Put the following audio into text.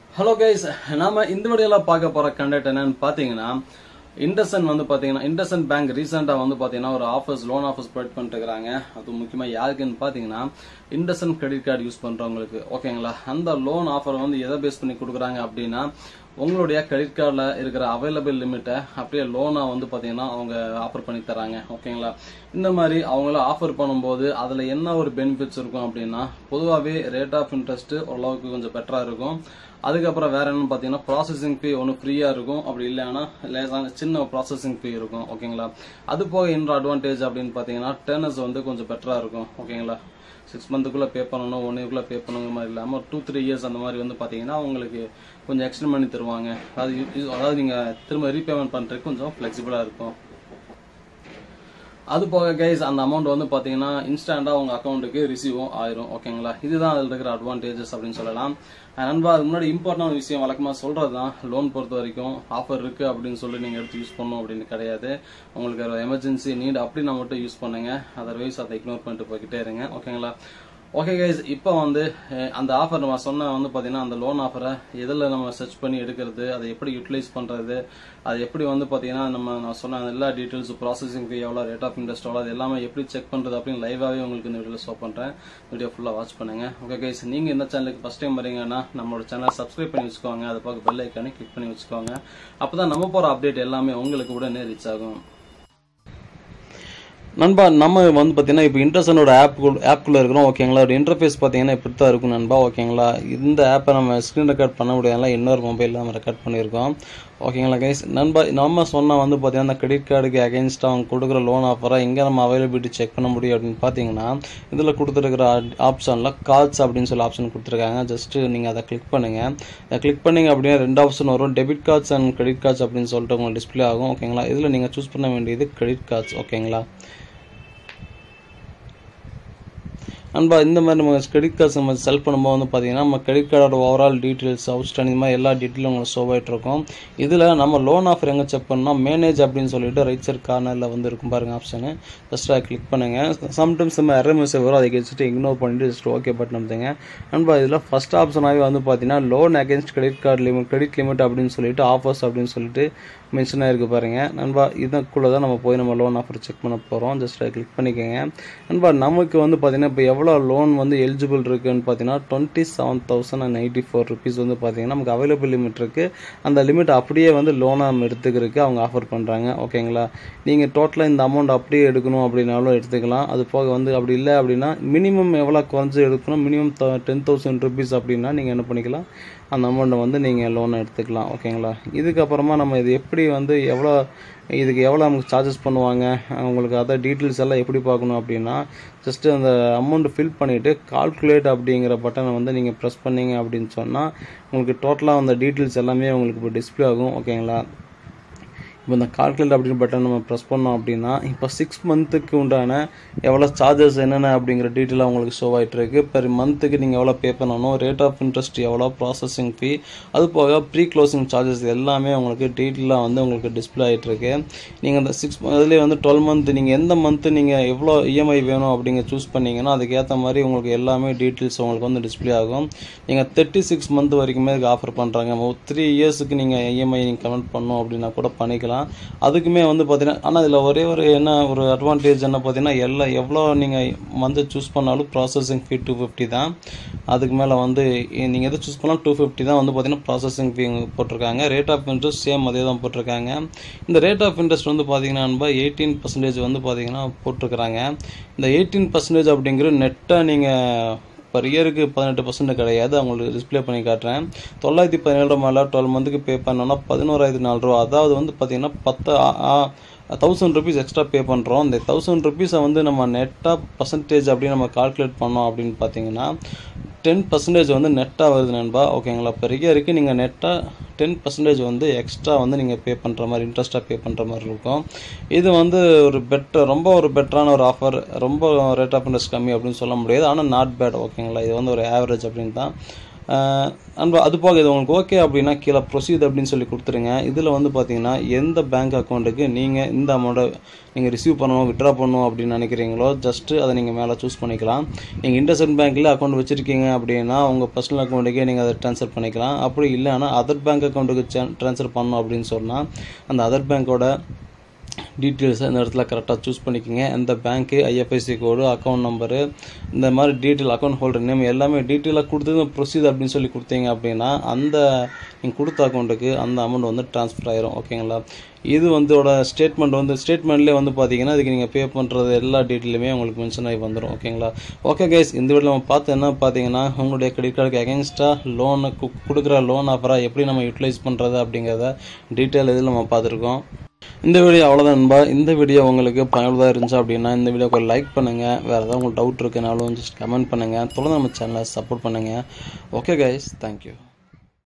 hello guys நாம இந்த வீடியோல பார்க்க போற கண்டென்ட் என்னன்னு பாத்தீங்கன்னா இண்டசன் வந்து பாத்தீங்கன்னா இண்டசன் பேங்க் ரீசெண்டா வந்து பாத்தீங்கன்னா ஒரு ஆஃபர்ஸ் லோன் ஆஃபர்ஸ் ப்ரொவைட் பண்ணிட்டு இருக்காங்க அது முக்கியமா யாருக்குன்னு பாத்தீங்கன்னா இண்டசன் கிரெடிட் கார்டு யூஸ் பண்றவங்களுக்கு ஓகேங்களா அந்த லோன் ஆஃபர் வந்து எதை பேஸ் பண்ணி கொடுக்குறாங்க அப்படின்னா உங்களுடைய கிரெடிட் கார்டில் இருக்கிற அவைலபிள் லிமிட்டை அப்படியே லோனாக வந்து பார்த்தீங்கன்னா அவங்க ஆஃபர் பண்ணி தராங்க ஓகேங்களா இந்த மாதிரி அவங்கள ஆஃபர் பண்ணும்போது அதில் என்ன ஒரு பெனிஃபிட்ஸ் இருக்கும் அப்படின்னா பொதுவாகவே ரேட் ஆஃப் இன்ட்ரெஸ்ட் ஓரளவுக்கு கொஞ்சம் பெட்டராக இருக்கும் அதுக்கப்புறம் வேற என்னன்னு பார்த்தீங்கன்னா ப்ராசஸிங் ஃபீ ஒன்று ஃப்ரீயாக இருக்கும் அப்படி இல்லைன்னா லேசான சின்ன ப்ராசஸிங் ஃபீ இருக்கும் ஓகேங்களா அது போக இன்னொரு அட்வான்டேஜ் அப்படின்னு பார்த்தீங்கன்னா டேர்னஸ் வந்து கொஞ்சம் பெட்டராக இருக்கும் ஓகேங்களா சிக்ஸ் மந்த்துக்குள்ளே பே பண்ணணும் ஒன் இயர்க்குள்ளே பே பண்ணுங்கிற மாதிரி இல்லாமல் டூ த்ரீ இயர்ஸ் அந்த மாதிரி வந்து பார்த்தீங்கன்னா உங்களுக்கு கொஞ்சம் எக்ஸ்டெண்ட் பண்ணி தருவாங்க அது இது- அதாவது நீங்கள் திரும்ப ரீபேமெண்ட் பண்ணுறதுக்கு கொஞ்சம் ஃப்ளெக்சிபிளாக இருக்கும் அது போக கைஸ் அந்த அமௌண்ட் வந்து பார்த்தீங்கன்னா இன்ஸ்டண்ட்டாக உங்கள் அக்கௌண்ட்டுக்கு ரிசீவும் ஆயிரும் ஓகேங்களா இதுதான் அதில் இருக்கிற அட்வான்டேஜஸ் அப்படின்னு சொல்லலாம் அஹ் நண்பா அதுக்கு முன்னாடி இம்பார்ட்டன்ட் விஷயம் வழக்கமாக சொல்கிறது தான் லோன் பொறுத்த வரைக்கும் ஆஃபர் இருக்குது அப்படின்னு சொல்லி நீங்கள் எடுத்து யூஸ் பண்ணணும் அப்படின்னு கிடையாது உங்களுக்கு ஒரு எமர்ஜென்சி நீட் அப்படின்னா மட்டும் யூஸ் பண்ணுங்க அதர்வைஸ் அதை இக்னோர் பண்ணிட்டு போய்கிட்டே இருங்க ஓகேங்களா ஓகே கைஸ் இப்போ வந்து அஹ், அந்த ஆஃபர் நம்ம சொன்ன வந்து பார்த்தீங்கன்னா அந்த லோன் ஆஃபரை எதில் நம்ம சர்ச் பண்ணி எடுக்கிறது அதை எப்படி யூட்டிலைஸ் பண்ணுறது அது எப்படி வந்து பார்த்தீங்கன்னா நம்ம நான் சொன்ன அந்த எல்லா டீட்டெயில்ஸ் ப்ராசஸிங் ஃபீ எவ்வளோ ரேட் ஆஃப் இன்ட்ரெஸ்ட் எவ்வளோ அது எல்லாமே எப்படி செக் பண்ணுறது அப்படின்னு லைவாகவே உங்களுக்கு இந்த வீடியோவில் ஷோ பண்ணுறேன் வீடியோ ஃபுல்லாக வாட்ச் பண்ணுங்க ஓகே கைஸ் நீங்கள் இந்த சேனலுக்கு ஃபஸ்ட் டைம் வரீங்கன்னா நம்மளோட சேனலை சப்ஸ்கிரைப் பண்ணி வச்சுக்கோங்க அதை பார்க்க பெல் ஐக்கானே கிளிக் பண்ணி வச்சுக்கோங்க அப்போ தான் நம்ம போகிற அப்டேட் எல்லாமே உங்களுக்கு உடனே ரீச் ஆகும் நண்பா நம்ம வந்து பார்த்தீங்கன்னா இப்போ இன்டர்சனோட ஆப் ஆப்குள்ளே இருக்கிறோம் ஓகேங்களா ஒரு இன்டர்ஃபேஸ் பார்த்தீங்கன்னா இப்படி தான் இருக்கும் நண்பா ஓகேங்களா இந்த ஆப்பை நம்ம ஸ்க்ரீன் ரெக்கார்ட் பண்ண முடியாதுல இன்னொரு மொபைலில் நம்ம ரெக்கார்ட் பண்ணியிருக்கோம் ஓகேங்களா கைஸ் நண்பா நம்ம சொன்னால் வந்து பார்த்தீங்கன்னா அந்த கிரெடிட் கார்டுக்கு அகேன்ஸ்டாக அவங்க கொடுக்குற லோன் ஆஃபராக எங்கே நம்ம அவைலபிலிட்டி செக் பண்ண முடியும் அப்படின்னு பார்த்தீங்கன்னா இதில் கொடுத்துருக்கிற ஆப்ஷனில் கார்ட்ஸ் அப்படின்னு சொல்லி ஆப்ஷன் கொடுத்துருக்காங்க ஜஸ்ட்டு நீங்கள் அதை கிளிக் பண்ணுங்கள் அதை கிளிக் பண்ணீங்க அப்படின்னா ரெண்டு ஆப்ஷன் வரும் debit cards and credit cards அப்படின்னு சொல்லிட்டு உங்களுக்கு டிஸ்ப்ளே ஆகும் ஓகேங்களா இதில் நீங்கள் சூஸ் பண்ண வேண்டியது கிரெடிட் கார்ட்ஸ் ஓகேங்களா நண்பா இந்த மாதிரி நம்ம கிரெடிட் கார்ட்ஸ் நம்ம செல் பண்ணும்போது வந்து பார்த்தீங்கன்னா நம்ம கிரெடிட் கார்டோட ஓவரால் டீட்டெயில்ஸ் அவுட்ஸ்டாண்டிங் மாதிரி எல்லா டீட்டெயிலும் உங்களுக்கு ஷோ ஆகிட்டு இருக்கும் இதில் நம்ம லோன் ஆஃபர் எங்கே செக் பண்ணோம் மேனேஜ் அப்படின்னு சொல்லிட்டு ரைட் சைட் கார்னரில் வந்து இருக்கும் பாருங்க ஆப்ஷனு ஜஸ்ட் அதை கிளிக் பண்ணுங்கள் சம்டைம்ஸ் நம்ம எரர் மெசேஜ் வரும் அதை வச்சுட்டு இக்னோர் பண்ணிட்டு ஜஸ்ட் ஓகே பட்டன் அமுத்துங்க நண்பா இதில் ஃபஸ்ட் ஆப்ஷனாகவே வந்து பார்த்தீங்கன்னா loan against credit card limit credit limit அப்படின்னு சொல்லிட்டு ஆஃபர்ஸ் அப்படின்னு சொல்லிட்டு மென்ஷன் ஆயிருக்கு பாருங்க நண்பா இதுக்குள்ளே தான் நம்ம போய் நம்ம லோன் ஆஃபர் செக் பண்ண போகிறோம் ஜஸ்ட் அதை கிளிக் பண்ணிக்கோங்க நண்பா நமக்கு வந்து பார்த்தீங்கன்னா இப்போ எவ்வளோ லோன் வந்து எலிஜிபிள் இருக்குன்னு பார்த்தீங்கன்னா twenty seven thousand and eighty four rupees வந்து பார்த்தீங்கன்னா நமக்கு அவைலபிள் லிமிட் இருக்குது அந்த லிமிட் அப்படியே வந்து லோனாக நம்ம எடுத்துக்கிறதுக்கு அவங்க ஆஃபர் பண்ணுறாங்க ஓகேங்களா நீங்கள் டோட்டலாக இந்த அமௌண்ட் அப்படியே எடுக்கணும் அப்படின்னாலும் எடுத்துக்கலாம் அது போக வந்து அப்படி இல்லை அப்படின்னா மினிமம் எவ்வளோ குறைஞ்சி எடுக்கணும் மினிமம் டென் தௌசண்ட் ருபீஸ் அப்படின்னா நீங்கள் என்ன பண்ணிக்கலாம் அந்த அமௌண்ட்டை வந்து நீங்கள் லோனை எடுத்துக்கலாம் ஓகேங்களா இதுக்கப்புறமா நம்ம இது எப்படி வந்து எவ்வளோ இதுக்கு எவ்வளோ நமக்கு சார்ஜஸ் பண்ணுவாங்க உங்களுக்கு அதை டீட்டெயில்ஸ் எல்லாம் எப்படி பார்க்கணும் அப்படின்னா ஜஸ்ட்டு அந்த அமௌண்ட் ஃபில் பண்ணிவிட்டு கால்குலேட் அப்படிங்கிற பட்டனை வந்து நீங்கள் ப்ரெஸ் பண்ணீங்க அப்படின்னு சொன்னால் உங்களுக்கு டோட்டலாக அந்த டீட்டெயில்ஸ் எல்லாமே உங்களுக்கு இப்போ டிஸ்ப்ளே ஆகும் ஓகேங்களா இப்போ இந்த கால்குலேட் அப்படின்னு பட்டன் நம்ம ப்ரெஸ் பண்ணோம் அப்படின்னா இப்போ சிக்ஸ் மந்த்துக்கு உண்டான எவ்வளோ சார்ஜஸ் என்னென்ன அப்படிங்கிற டீட்டெயிலாக உங்களுக்கு ஷோ ஆகிட்டு இருக்கு பெர் மந்த்துக்கு நீங்கள் எவ்வளோ பே பண்ணணும் ரேட் ஆஃப் இன்ட்ரெஸ்ட் எவ்வளோ ப்ராசஸிங் ஃபீ அது போக ப்ரீ க்ளோசிங் சார்ஜஸ் எல்லாமே உங்களுக்கு டீட்டெயிலாக வந்து உங்களுக்கு டிஸ்பிளே ஆகிட்டு இருக்கு நீங்கள் அந்த சிக்ஸ் அதுலேயே வந்து டுவெல் மந்த் நீங்கள் எந்த மந்த்து நீங்கள் எவ்வளோ இஎம்ஐ வேணும் அப்படிங்க சூஸ் பண்ணீங்கன்னா அதுக்கேற்ற மாதிரி உங்களுக்கு எல்லாமே டீட்டெயில்ஸ் உங்களுக்கு வந்து டிஸ்ப்ளே ஆகும் நீங்கள் தேர்ட்டி சிக்ஸ் மந்த் வரைக்குமே இதுக்கு ஆஃபர் பண்ணுறாங்க த்ரீ இயர்ஸுக்கு நீங்கள் இஎம்ஐ நீங்கள் கமெண்ட் பண்ணணும் அப்படின்னா கூட பண்ணிக்கலாம் அதுக்குமே வந்து பார்த்தீங்கன்னா ஆனால் இதில் ஒரே ஒரு என்ன ஒரு அட்வான்டேஜ் என்ன பார்த்தீங்கன்னா எல்லா எவ்வளோ நீங்கள் வந்து சூஸ் பண்ணாலும் ப்ராசஸிங் ஃபீ டூ ஃபிஃப்டி தான் அதுக்கு மேலே வந்து நீங்கள் எது சூஸ் பண்ணாலும் டூ ஃபிஃப்டி தான் வந்து பார்த்தீங்கன்னா ப்ராசஸிங் ஃபீ போட்டிருக்காங்க ரேட் ஆஃப் இன்ட்ரெஸ்ட் சேம் அதே தான் போட்டிருக்காங்க இந்த ரேட் ஆஃப் இன்ட்ரெஸ்ட் வந்து பார்த்தீங்கன்னா நண்பா எயிட்டீன் பர்சன்டேஜ் வந்து பார்த்தீங்கன்னா போட்டிருக்கிறாங்க இந்த எயிட்டீன் பர்சன்டேஜ் அப்படிங்கிற நெட்டாக நீங்கள் பர் இயருக்கு பதினெட்டு பர்சன்ட் கிடையாது அவங்களுக்கு டிஸ்ப்ளே பண்ணி காட்டுறேன் தொள்ளாயிரத்தி பதினேழு மேலே டுவெல் மந்த்துக்கு பே பண்ணோன்னா பதினோராயிரத்தி நாலு ரூபா அதாவது வந்து பார்த்தீங்கன்னா பத்து தௌசண்ட் ருபீஸ் எக்ஸ்ட்ரா பே பண்ணுறோம் இந்த தௌசண்ட் ருபீஸை வந்து நம்ம நெட்டாக பர்சன்டேஜ் அப்படி நம்ம கால்குலேட் பண்ணோம் அப்படின்னு பார்த்தீங்கன்னா டென் பர்சன்டேஜ் வந்து நெட்டாக வருது நண்பா ஓகேங்களா பெரிய இயருக்கு நீங்கள் நெட்டாக டென் பர்சன்டேஜ் வந்து எக்ஸ்ட்ரா வந்து நீங்கள் பே பண்ணுற மாதிரி இன்ட்ரெஸ்ட்டாக பே பண்ணுற மாதிரி இருக்கும் இது வந்து ஒரு பெட்டர் ரொம்ப ஒரு பெட்டரான ஒரு ஆஃபர் ரொம்ப ரேட் ஆஃப் இன்ட்ரெஸ்ட் கம்மி அப்படின்னு சொல்ல முடியாது ஆனால் நாட் பேட் ஓகேங்களா இது வந்து ஒரு ஆவரேஜ் அப்படின்னு தான் நண்பா அது போக இது உங்களுக்கு ஓகே அப்படின்னா கீழே ப்ரொசீட் அப்படின்னு சொல்லி கொடுத்துருங்க இதில் வந்து பார்த்தீங்கன்னா எந்த பேங்க் அக்கௌண்ட்டுக்கு நீங்கள் இந்த அமௌண்ட்டை நீங்கள் ரிசீவ் பண்ணணும் விட்ரா பண்ணணும் அப்படின்னு நினைக்கிறீங்களோ ஜஸ்ட்டு அதை நீங்கள் மேலே சூஸ் பண்ணிக்கலாம் நீங்கள் இண்டஸ்இண்ட் பேங்க்கில் அக்கௌண்ட் வச்சுருக்கீங்க அப்படின்னா உங்கள் பர்சனல் அக்கௌண்ட்டுக்கே நீங்கள் அதை ட்ரான்ஸ்ஃபர் பண்ணிக்கலாம் அப்படி இல்லைன்னா அதர் பேங்க் அக்கௌண்ட்டுக்கு ட்ரான்ஸ்ஃபர் பண்ணணும் அப்படின்னு சொன்னால் அந்த அதர் பேங்க்கோட டீட்டெயில்ஸை இந்த இடத்துல கரெக்டாக சூஸ் பண்ணிக்கோங்க எந்த பேங்க்கு ஐஎஃப்ஐசி கோடு அக்கௌண்ட் நம்பரு இந்த மாதிரி டீட்டெயில் அக்கௌண்ட் ஹோல்டர் நேம் எல்லாமே டீட்டெயிலாக கொடுத்து ப்ரொசீட் அப்படின்னு சொல்லி கொடுத்தீங்க அப்படின்னா அந்த நீங்கள் கொடுத்த அக்கௌண்ட்டுக்கு அந்த அமௌண்ட் வந்து ட்ரான்ஸ்ஃபர் ஆயிரும் ஓகேங்களா இது வந்தோட ஸ்டேட்மெண்ட் வந்து ஸ்டேட்மெண்ட்லேயே வந்து பார்த்தீங்கன்னா இதுக்கு நீங்கள் பே பண்ணுறது எல்லா டீட்டெயிலுமே உங்களுக்கு மென்ஷன் ஆகி வந்துடும் ஓகேங்களா ஓகே கைஸ் இந்த வீடியோ நம்ம பார்த்து என்ன பார்த்தீங்கன்னா உங்களுடைய கிரெடிட் கார்டுக்கு அகேன்ஸ்டாக லோனை கொடுக்குற லோன் ஆஃபராக எப்படி நம்ம யூட்டிலைஸ் பண்ணுறது அப்படிங்கிறத டீட்டெயில் இதில் நம்ம பார்த்துருக்கோம் இந்த வீடியோ அவ்வளோதான் நண்பா இந்த வீடியோ உங்களுக்கு பயனுள்ளதாக இருந்துச்சு அப்படின்னா இந்த வீடியோக்கு லைக் பண்ணுங்கள் வேறு ஏதாவது உங்களுக்கு டவுட் இருக்குனாலும் ஜஸ்ட் கமெண்ட் பண்ணுங்கள் தொடர்ந்து நம்ம சேனலை சப்போர்ட் பண்ணுங்கள் ஓகே கைஸ் தேங்க்யூ